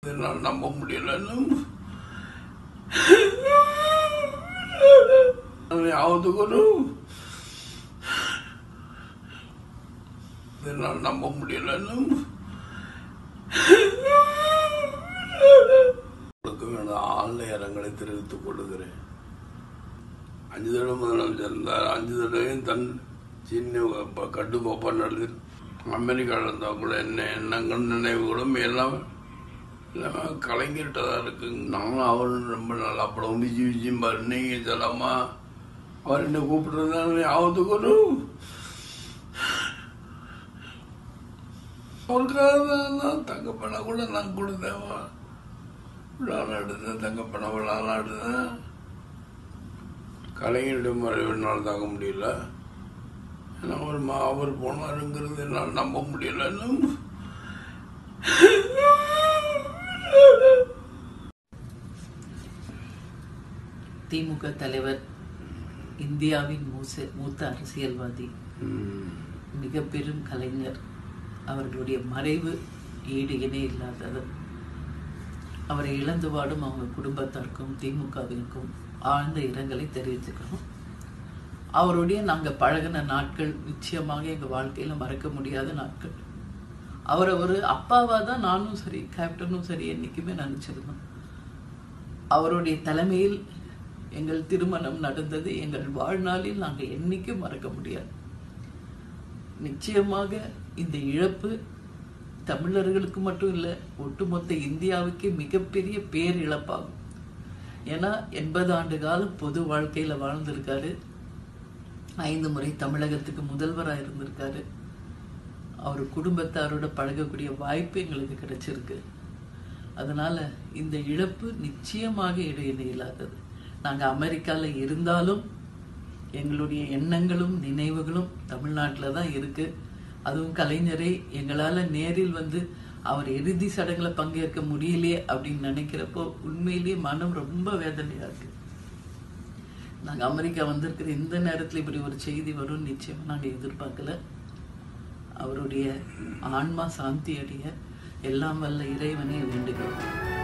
என்னால் நம்ப முடியலன்னு யாவதுக்கு என்னால் நம்ப முடியலன்னு கொடுக்க வேண்டிய ஆலயங்களை தெரிவித்துக் கொள்ளுகிறேன் அஞ்சு தடவை முதலமைச்சர் இருந்தார் அஞ்சு தடவையும் தன் சின்ன ப- கட்டுக்கோப்பா நடத்தி அமெரிக்காவில் இருந்தால் கூட என்ன எண்ணங்கள் நினைவுகளும் எல்லாம் எல்லாமே கலைஞர்கிட்ட தான் இருக்கு நானும் அவரும் ரொம்ப நல்லா படம் விஜி விஜயும் பாரு நீங்க சொல்லாமா அவர் என்ன கூப்பிடுறது ஆவதுக்கு அவருக்காக தான் நான் தங்கப்பணம் கூட நான் கொடுத்தேன் விழாலாம் எடுத்தேன் தங்கப்பணம் விழாலாம் எடுத்தேன் கலைஞருடைய மறைவினால் தாங்க முடியல ஏன்னா அவர் மா அவர் போனாருங்கிறது என்னால் நம்ப முடியலன்னு திமுக தலைவர் இந்தியாவின் மூச மூத்த அரசியல்வாதி மிக பெரும் கலைஞர் அவர்களுடைய மறைவு ஈடு இணை இல்லாதது அவரை இழந்து வாடும் அவங்க குடும்பத்தாருக்கும் திமுகவிற்கும் ஆழ்ந்த இரங்கலை தெரிவிச்சுக்கிறோம் அவருடைய நாங்கள் பழகின நாட்கள் நிச்சயமாக எங்கள் வாழ்க்கையில் மறக்க முடியாத நாட்கள் அவரை ஒரு அப்பாவாக தான் நானும் சரி கேப்டனும் சரி என்றைக்குமே நினச்சிருந்தோம் அவருடைய தலைமையில் எங்கள் திருமணம் நடந்தது எங்கள் வாழ்நாளில் நாங்கள் என்னைக்கும் மறக்க முடியாது நிச்சயமாக இந்த இழப்பு தமிழர்களுக்கு மட்டும் இல்லை ஒட்டுமொத்த இந்தியாவுக்கே மிகப்பெரிய பேர் இழப்பாகும் ஏன்னா எண்பது ஆண்டு காலம் பொது வாழ்க்கையில் வாழ்ந்திருக்காரு ஐந்து முறை தமிழகத்துக்கு முதல்வராக இருந்திருக்காரு அவர் குடும்பத்தாரோட பழகக்கூடிய வாய்ப்பு எங்களுக்கு கிடைச்சிருக்கு அதனால இந்த இழப்பு நிச்சயமாக இடையினை இல்லாதது நாங்கள் அமெரிக்காவில் இருந்தாலும் எங்களுடைய எண்ணங்களும் நினைவுகளும் தமிழ்நாட்டில் தான் இருக்கு அதுவும் கலைஞரை எங்களால் நேரில் வந்து அவர் இறுதி சடங்குல பங்கேற்க முடியலையே அப்படின்னு நினைக்கிறப்போ உண்மையிலேயே மனம் ரொம்ப வேதனையா இருக்கு நாங்க அமெரிக்கா வந்திருக்கிற இந்த நேரத்துல இப்படி ஒரு செய்தி வரும் நிச்சயமா நாங்க எதிர்பார்க்கல அவருடைய ஆன்மா சாந்தி அடைய எல்லாம் வல்ல இறைவனை வேண்டுகிறோம்